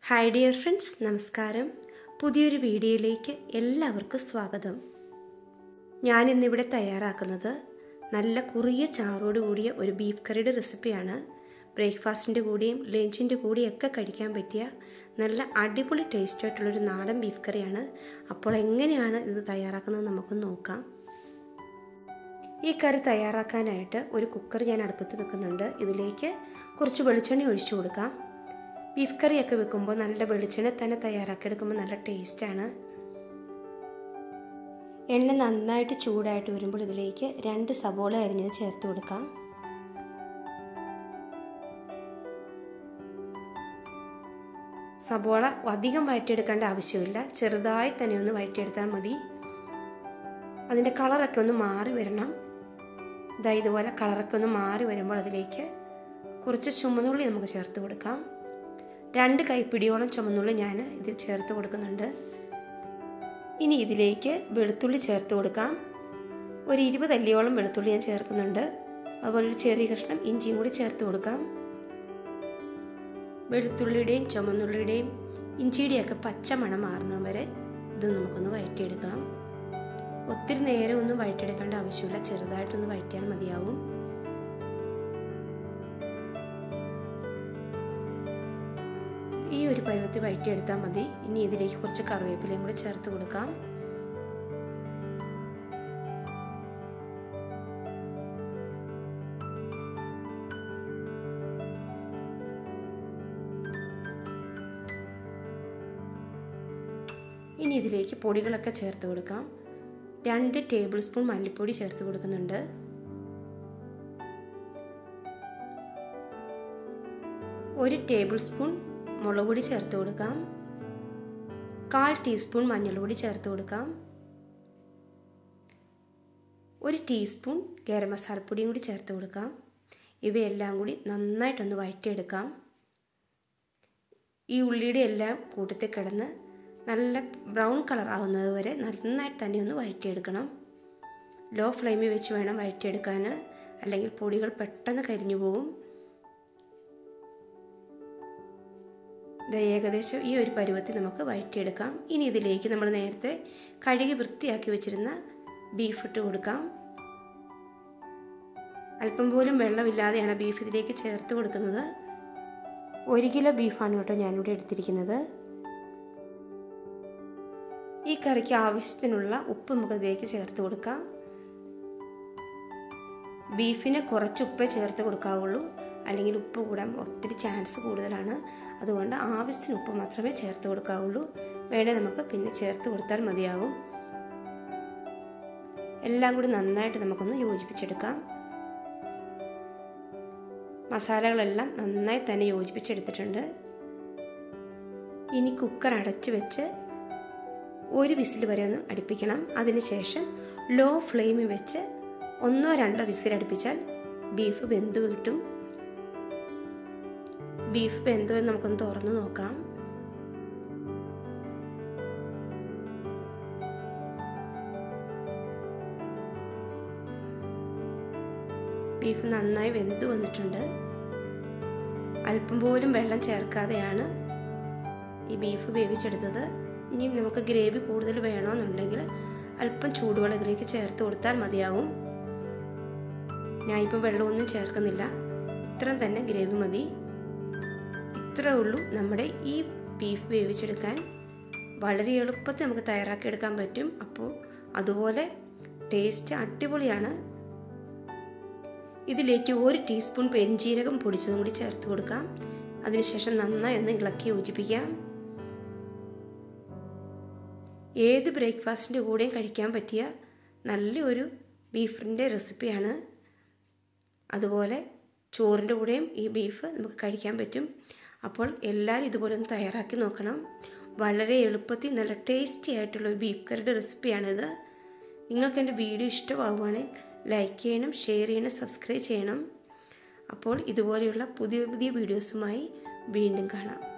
hi dear friends നമസ്കാരം പുതിയൊരു വീഡിയോയിലേക്ക് എല്ലാവർക്കും സ്വാഗതം ഞാൻ ഇന്നിവിടെ തയ്യാറാക്കുന്നത് നല്ല കുറിയ ചാറോട് കൂടിയ ഒരു ബീഫ് കറിയുടെ റെസിപ്പിയാണ് ബ്രേക്ക്ഫാസ്റ്റിൻ്റെ കൂടെയും ലഞ്ചിൻ്റെ കൂടെയൊക്കെ കഴിക്കാൻ പറ്റിയ നല്ല അടിപൊളി ടേസ്റ്റ് ആയിട്ടുള്ളൊരു നാടൻ ബീഫ് കറിയാണ് അപ്പോൾ എങ്ങനെയാണ് ഇത് തയ്യാറാക്കുന്നത് നമുക്കൊന്ന് നോക്കാം ഈ കറി തയ്യാറാക്കാനായിട്ട് ഒരു കുക്കർ ഞാൻ അടുപ്പത്ത് വെക്കുന്നുണ്ട് ഇതിലേക്ക് കുറച്ച് വെളിച്ചെണ്ണ ഒഴിച്ചു കൊടുക്കാം ബീഫ് കറിയൊക്കെ വെക്കുമ്പോൾ നല്ല വെളിച്ചെണ്ണ തന്നെ തയ്യാറാക്കിയെടുക്കുമ്പോൾ നല്ല ടേസ്റ്റാണ് എണ്ണ നന്നായിട്ട് ചൂടായിട്ട് വരുമ്പോൾ ഇതിലേക്ക് രണ്ട് സവോള അരിഞ്ഞത് ചേർത്ത് കൊടുക്കാം സവോള അധികം വഴറ്റിയെടുക്കേണ്ട ആവശ്യമില്ല ചെറുതായി തന്നെ ഒന്ന് വഴറ്റിയെടുത്താൽ മതി അതിൻ്റെ കളറൊക്കെ ഒന്ന് മാറി വരണം ഇതാ ഇതുപോലെ കളറൊക്കെ ഒന്ന് മാറി വരുമ്പോൾ അതിലേക്ക് കുറച്ച് ചുമന്നുള്ളി നമുക്ക് ചേർത്ത് കൊടുക്കാം രണ്ട് കൈപ്പിടിയോളം ചുമന്നുള്ളി ഞാൻ ഇത് ചേർത്ത് കൊടുക്കുന്നുണ്ട് ഇനി ഇതിലേക്ക് വെളുത്തുള്ളി ചേർത്ത് കൊടുക്കാം ഒരു ഇരുപത് അല്ലിയോളം വെളുത്തുള്ളി ഞാൻ ചേർക്കുന്നുണ്ട് അതുപോലെ ഒരു ചെറിയ കഷ്ണം ഇഞ്ചിയും കൂടി ചേർത്ത് കൊടുക്കാം വെളുത്തുള്ളിയുടെയും ചുമന്നുള്ളിയുടെയും ഇഞ്ചിയുടെയൊക്കെ പച്ച മണം മാറുന്ന വരെ ഇത് നമുക്കൊന്ന് വഴറ്റിയെടുക്കാം ഒത്തിരി നേരം ഒന്നും വഴറ്റിയെടുക്കേണ്ട ആവശ്യമില്ല ചെറുതായിട്ടൊന്ന് വഴറ്റിയാൽ മതിയാവും ഈ ഒരു പരുവത്തിൽ വഴറ്റിയെടുത്താൽ മതി ഇനി ഇതിലേക്ക് കുറച്ച് കറിവേപ്പിലയും കൂടി ചേർത്ത് കൊടുക്കാം ഇനി ഇതിലേക്ക് പൊടികളൊക്കെ ചേർത്ത് കൊടുക്കാം രണ്ട് ടേബിൾ സ്പൂൺ മല്ലിപ്പൊടി ചേർത്ത് കൊടുക്കുന്നുണ്ട് ഒരു ടേബിൾ സ്പൂൺ മുളക് പൊടി ചേർത്ത് കൊടുക്കാം കാൽ ടീസ്പൂൺ മഞ്ഞൾപ്പൊടി ചേർത്ത് കൊടുക്കാം ഒരു ടീസ്പൂൺ ഗരം മസാലപ്പൊടിയും കൂടി ചേർത്ത് കൊടുക്കാം ഇവയെല്ലാം കൂടി നന്നായിട്ടൊന്ന് വഴറ്റിയെടുക്കാം ഈ ഉള്ളിയുടെ എല്ലാം കൂട്ടത്തിൽ കിടന്ന് നല്ല ബ്രൗൺ കളർ ആകുന്നത് വരെ നന്നായിട്ട് തന്നെ ഒന്ന് വഴറ്റിയെടുക്കണം ലോ ഫ്ലെയിമിൽ വെച്ച് വേണം വഴറ്റിയെടുക്കാൻ അല്ലെങ്കിൽ പൊടികൾ പെട്ടെന്ന് കരിഞ്ഞു പോകും ഇത് ഏകദേശം ഈ ഒരു പരുവത്തിൽ നമുക്ക് വഴറ്റിയെടുക്കാം ഇനി ഇതിലേക്ക് നമ്മൾ നേരത്തെ കഴുകി വൃത്തിയാക്കി വെച്ചിരുന്ന ബീഫ് ഇട്ട് കൊടുക്കാം അല്പം പോലും വെള്ളമില്ലാതെയാണ് ബീഫ് ഇതിലേക്ക് ചേർത്ത് കൊടുക്കുന്നത് ഒരു കിലോ ബീഫാണ് കേട്ടോ ഞാനിവിടെ എടുത്തിരിക്കുന്നത് ഈ കറിക്ക് ആവശ്യത്തിനുള്ള ഉപ്പ് നമുക്ക് ഇതിലേക്ക് ചേർത്ത് കൊടുക്കാം ബീഫിന് കുറച്ച് ഉപ്പേ ചേർത്ത് കൊടുക്കാവുള്ളൂ അല്ലെങ്കിൽ ഉപ്പ് കൂടാൻ ഒത്തിരി ചാൻസ് കൂടുതലാണ് അതുകൊണ്ട് ആവശ്യത്തിന് ഉപ്പ് മാത്രമേ ചേർത്ത് കൊടുക്കാവുള്ളൂ വേണേൽ നമുക്ക് പിന്നെ ചേർത്ത് കൊടുത്താൽ മതിയാവും എല്ലാം കൂടി നന്നായിട്ട് നമുക്കൊന്ന് യോജിപ്പിച്ചെടുക്കാം മസാലകളെല്ലാം നന്നായി തന്നെ യോജിപ്പിച്ചെടുത്തിട്ടുണ്ട് ഇനി കുക്കർ അടച്ചു വെച്ച് ഒരു വിസിൽ വരെ ഒന്ന് അടുപ്പിക്കണം അതിനുശേഷം ലോ ഫ്ലെയിമിൽ വെച്ച് ഒന്നോ രണ്ടോ വിസിൽ അടുപ്പിച്ചാൽ ബീഫ് വെന്ത് കിട്ടും ബീഫ് വെന്തോ എന്ന് നമുക്കൊന്ന് തുറന്ന് നോക്കാം ബീഫ് നന്നായി വെന്ത് വന്നിട്ടുണ്ട് അല്പം പോലും വെള്ളം ചേർക്കാതെയാണ് ഈ ബീഫ് വേവിച്ചെടുത്തത് ഇനി നമുക്ക് ഗ്രേവി കൂടുതൽ വേണമെന്നുണ്ടെങ്കിൽ അല്പം ചൂടുവെള്ളം ഇതിലേക്ക് ചേർത്ത് കൊടുത്താൽ മതിയാവും ഞാനിപ്പോൾ വെള്ളമൊന്നും ചേർക്കുന്നില്ല ഇത്രയും തന്നെ ഗ്രേവി മതി ഇത്രേ ഉള്ളൂ നമ്മുടെ ഈ ബീഫ് വേവിച്ചെടുക്കാൻ വളരെ എളുപ്പത്തിൽ നമുക്ക് തയ്യാറാക്കിയെടുക്കാൻ പറ്റും അപ്പോൾ അതുപോലെ ടേസ്റ്റ് അടിപൊളിയാണ് ഇതിലേക്ക് ഒരു ടീസ്പൂൺ പെരിഞ്ചീരകം പൊടിച്ചതും കൂടി ചേർത്ത് കൊടുക്കാം അതിനുശേഷം നന്നായി ഒന്ന് ഇളക്കി യോജിപ്പിക്കാം ഏത് ബ്രേക്ക്ഫാസ്റ്റിൻ്റെ കൂടെയും കഴിക്കാൻ പറ്റിയ നല്ലൊരു ബീഫിൻ്റെ റെസിപ്പിയാണ് അതുപോലെ ചോറിൻ്റെ കൂടെയും ഈ ബീഫ് നമുക്ക് കഴിക്കാൻ പറ്റും അപ്പോൾ എല്ലാവരും ഇതുപോലെ ഒന്ന് തയ്യാറാക്കി നോക്കണം വളരെ എളുപ്പത്തിൽ നല്ല ടേസ്റ്റി ആയിട്ടുള്ള ഒരു ബീഫ് കറിയുടെ റെസിപ്പിയാണിത് നിങ്ങൾക്ക് എൻ്റെ വീഡിയോ ഇഷ്ടമാവുകയാണെങ്കിൽ ലൈക്ക് ചെയ്യണം ഷെയർ ചെയ്യണം സബ്സ്ക്രൈബ് ചെയ്യണം അപ്പോൾ ഇതുപോലെയുള്ള പുതിയ പുതിയ വീഡിയോസുമായി വീണ്ടും കാണാം